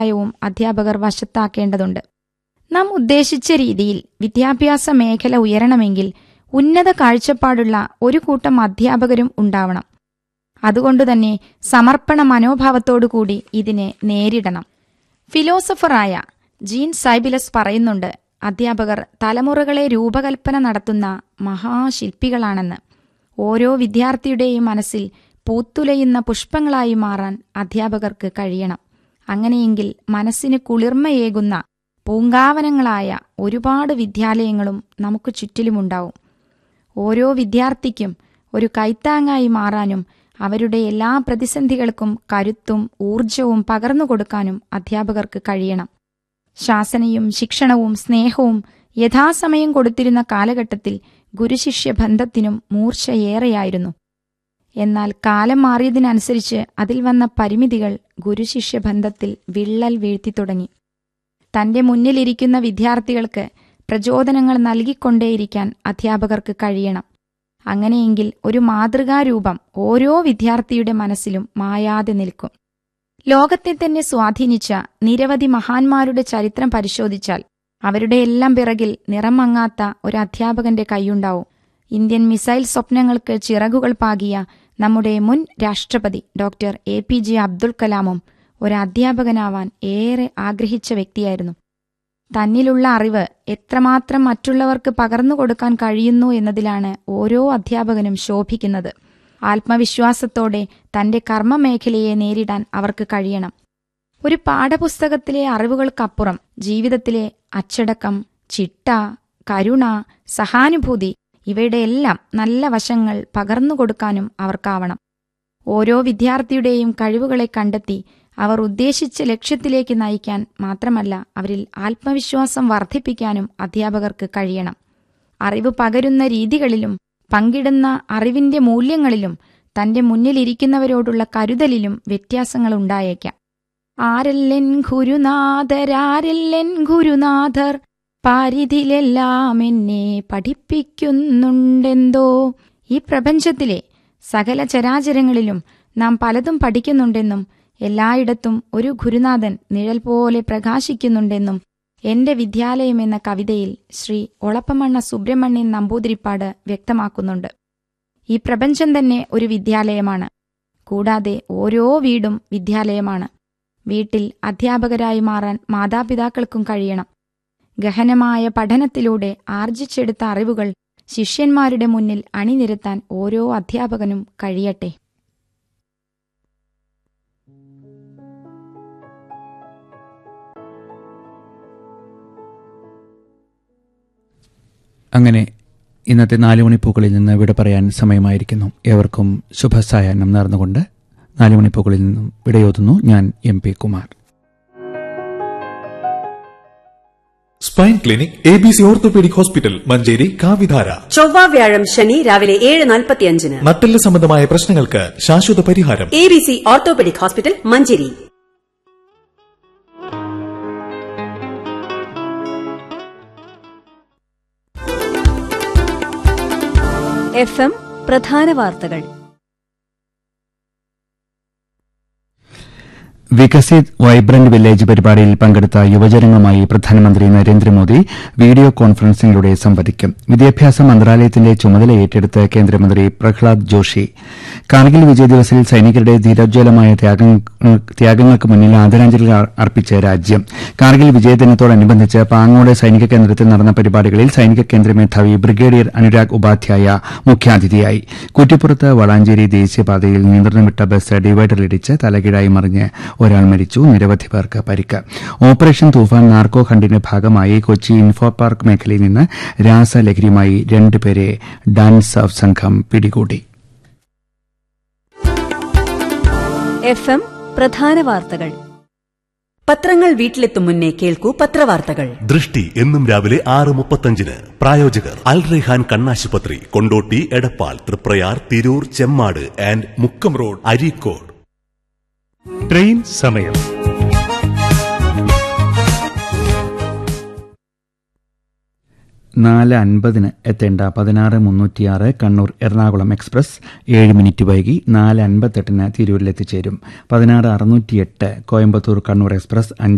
വും അധ്യാപകർ വശത്താക്കേണ്ടതുണ്ട് നാം ഉദ്ദേശിച്ച രീതിയിൽ വിദ്യാഭ്യാസ മേഖല ഉയരണമെങ്കിൽ ഉന്നത കാഴ്ചപ്പാടുള്ള ഒരു കൂട്ടം അധ്യാപകരും ഉണ്ടാവണം അതുകൊണ്ടുതന്നെ സമർപ്പണ മനോഭാവത്തോടുകൂടി ഇതിനെ നേരിടണം ഫിലോസഫറായ ജീൻ സൈബിലസ് പറയുന്നുണ്ട് അധ്യാപകർ തലമുറകളെ രൂപകൽപ്പന നടത്തുന്ന മഹാശില്പികളാണെന്ന് ഓരോ വിദ്യാർത്ഥിയുടെയും മനസ്സിൽ പൂത്തുലയുന്ന പുഷ്പങ്ങളായി മാറാൻ അധ്യാപകർക്ക് കഴിയണം അങ്ങനെയെങ്കിൽ മനസ്സിന് കുളിർമയേകുന്ന പൂങ്കാവനങ്ങളായ ഒരുപാട് വിദ്യാലയങ്ങളും നമുക്ക് ചുറ്റിലുമുണ്ടാവും ഓരോ വിദ്യാർത്ഥിക്കും ഒരു കൈത്താങ്ങായി മാറാനും അവരുടെ എല്ലാ പ്രതിസന്ധികൾക്കും കരുത്തും ഊർജവും പകർന്നു കൊടുക്കാനും അധ്യാപകർക്ക് കഴിയണം ശാസനയും ശിക്ഷണവും സ്നേഹവും യഥാസമയം കൊടുത്തിരുന്ന കാലഘട്ടത്തിൽ ഗുരുശിഷ്യ ബന്ധത്തിനും മൂർച്ചയേറെയായിരുന്നു എന്നാൽ കാലം മാറിയതിനനുസരിച്ച് അതിൽ വന്ന പരിമിതികൾ ഗുരുശിഷ്യ ബന്ധത്തിൽ വിള്ളൽ വീഴ്ത്തി തുടങ്ങി തന്റെ മുന്നിലിരിക്കുന്ന വിദ്യാർത്ഥികൾക്ക് പ്രചോദനങ്ങൾ നൽകിക്കൊണ്ടേയിരിക്കാൻ അധ്യാപകർക്ക് കഴിയണം അങ്ങനെയെങ്കിൽ ഒരു മാതൃകാരൂപം ഓരോ വിദ്യാർത്ഥിയുടെ മനസ്സിലും മായാതെ നിൽക്കും ലോകത്തെ തന്നെ സ്വാധീനിച്ച നിരവധി മഹാന്മാരുടെ ചരിത്രം പരിശോധിച്ചാൽ അവരുടെ എല്ലാം പിറകിൽ നിറം മങ്ങാത്ത ഒരു അധ്യാപകന്റെ കൈയുണ്ടാവും ഇന്ത്യൻ മിസൈൽ സ്വപ്നങ്ങൾക്ക് ചിറകുകൾ പാകിയ നമ്മുടെ മുൻ രാഷ്ട്രപതി doctor A P J Abdul കലാമും ഒരു അധ്യാപകനാവാൻ ഏറെ ആഗ്രഹിച്ച വ്യക്തിയായിരുന്നു തന്നിലുള്ള അറിവ് എത്രമാത്രം മറ്റുള്ളവർക്ക് പകർന്നു കൊടുക്കാൻ കഴിയുന്നു എന്നതിലാണ് ഓരോ അധ്യാപകനും ശോഭിക്കുന്നത് ആത്മവിശ്വാസത്തോടെ തന്റെ കർമ്മമേഖലയെ നേരിടാൻ അവർക്ക് കഴിയണം ഒരു പാഠപുസ്തകത്തിലെ അറിവുകൾക്കപ്പുറം ജീവിതത്തിലെ അച്ചടക്കം ചിട്ട കരുണ സഹാനുഭൂതി ഇവയുടെ എല്ലാം നല്ല വശങ്ങൾ പകർന്നു കൊടുക്കാനും അവർക്കാവണം ഓരോ വിദ്യാർത്ഥിയുടെയും കഴിവുകളെ കണ്ടെത്തി അവർ ഉദ്ദേശിച്ച ലക്ഷ്യത്തിലേക്ക് നയിക്കാൻ മാത്രമല്ല അവരിൽ ആത്മവിശ്വാസം വർദ്ധിപ്പിക്കാനും അധ്യാപകർക്ക് കഴിയണം അറിവ് പകരുന്ന രീതികളിലും പങ്കിടുന്ന അറിവിന്റെ മൂല്യങ്ങളിലും തന്റെ മുന്നിലിരിക്കുന്നവരോടുള്ള കരുതലിലും വ്യത്യാസങ്ങൾ ഉണ്ടായേക്കാം ആരല്ലെൻ ഗുരുനാഥരാരല്ലെൻ ഗുരുനാഥർ പാരിതിലെല്ലാം എന്നെ പഠിപ്പിക്കുന്നുണ്ടെന്തോ ഈ പ്രപഞ്ചത്തിലെ സകല ചരാചരങ്ങളിലും നാം പലതും പഠിക്കുന്നുണ്ടെന്നും എല്ലായിടത്തും ഒരു ഗുരുനാഥൻ നിഴൽ പോലെ പ്രകാശിക്കുന്നുണ്ടെന്നും എന്റെ വിദ്യാലയം എന്ന കവിതയിൽ ശ്രീ ഒളപ്പമണ്ണ സുബ്രഹ്മണ്യൻ നമ്പൂതിരിപ്പാട് വ്യക്തമാക്കുന്നുണ്ട് ഈ പ്രപഞ്ചം തന്നെ ഒരു വിദ്യാലയമാണ് കൂടാതെ ഓരോ വീടും വിദ്യാലയമാണ് വീട്ടിൽ അധ്യാപകരായി മാറാൻ മാതാപിതാക്കൾക്കും കഴിയണം ഗഹനമായ പഠനത്തിലൂടെ ആർജിച്ചെടുത്ത അറിവുകൾ ശിഷ്യന്മാരുടെ മുന്നിൽ അണിനിരത്താൻ ഓരോ അധ്യാപകനും കഴിയട്ടെ അങ്ങനെ ഇന്നത്തെ നാലുമണിപ്പൂക്കളിൽ നിന്ന് വിട പറയാൻ സമയമായിരിക്കുന്നു ഏവർക്കും ശുഭസായാഹ്നം നേർന്നുകൊണ്ട് നാലുമണിപ്പൂക്കളിൽ നിന്നും വിടയോതുന്നു ഞാൻ M P Kumar spine clinic A B C orthopaedic hospital Manjeri കാവിധാര ചൊവ്വ വ്യാഴം ശനി രാവിലെ ഏഴ് നാൽപ്പത്തിയഞ്ചിന് നട്ടെല്ല് സംബന്ധമായ പ്രശ്നങ്ങൾക്ക് ശാശ്വത പരിഹാരം A B C orthopaedic hospital Manjeri F M പ്രധാന വാർത്തകൾ വികസിത് വൈബ്രന്റ് വില്ലേജ് പരിപാടിയിൽ പങ്കെടുത്ത യുവജനങ്ങളുമായി പ്രധാനമന്ത്രി നരേന്ദ്രമോദി വീഡിയോ കോൺഫറൻസിംഗിലൂടെ സംവദിക്കും വിദ്യാഭ്യാസ മന്ത്രാലയത്തിന്റെ ചുമതല ഏറ്റെടുത്ത് കേന്ദ്രമന്ത്രി പ്രഹ്ലാദ് ജോഷി കാർഗിൽ വിജയ് ദിവസിൽ സൈനികരുടെ ധീരോജ്വലമായ ത്യാഗങ്ങൾക്ക് മുന്നിൽ ആദരാഞ്ജലികൾ അർപ്പിച്ച രാജ്യം കാർഗിൽ വിജയദിനത്തോടനുബന്ധിച്ച് പാങ്ങോട് സൈനിക കേന്ദ്രത്തിൽ നടന്ന പരിപാടികളിൽ സൈനിക കേന്ദ്ര മേധാവി ബ്രിഗേഡിയർ അനുരാഗ് ഉപാധ്യായ മുഖ്യാതിഥിയായി കുറ്റിപ്പുറത്ത് വളാഞ്ചേരി ദേശീയപാതയിൽ നിയന്ത്രണം വിട്ട ബസ് ഡിവൈഡറിലിടിച്ച് തലകീഴായി മറിഞ്ഞ് ഒരാൾ മരിച്ചു നിരവധി പേർക്ക് പരിക്ക് ഓപ്പറേഷൻ തൂഫാൻ നാർക്കോ ഹണ്ടിന്റെ ഭാഗമായി കൊച്ചി ഇൻഫോ പാർക്ക് മേഖലയിൽ നിന്ന് രാസലഹരിയുമായി രണ്ടുപേരെ ഡാൻസ് ഓഫ് സംഘം പിടികൂടി എഫ് എം പ്രധാന വാർത്തകൾ പത്രങ്ങൾ വീട്ടിലെത്തും മുന്നേ കേൾക്കൂ പത്രവാർത്തകൾ ദൃഷ്ടി എന്നും രാവിലെ ആറ് മുപ്പത്തഞ്ചിന് പ്രായോജകർ അൽ റെഹാൻ കണ്ണാശുപത്രി Kondotty Edappal Triprayar Tirur Chemmad and Mukkam road Areekode train സമയം നാല് അൻപതിന് എത്തേണ്ട പതിനാറ് മുന്നൂറ്റിയാറ് കണ്ണൂർ എറണാകുളം എക്സ്പ്രസ് ഏഴ് മിനിറ്റ് വൈകി നാല് അൻപത്തെട്ടിന് തിരൂരിലെത്തിച്ചേരും പതിനാറ് അറുന്നൂറ്റിയെട്ട് കോയമ്പത്തൂർ കണ്ണൂർ എക്സ്പ്രസ് അഞ്ച്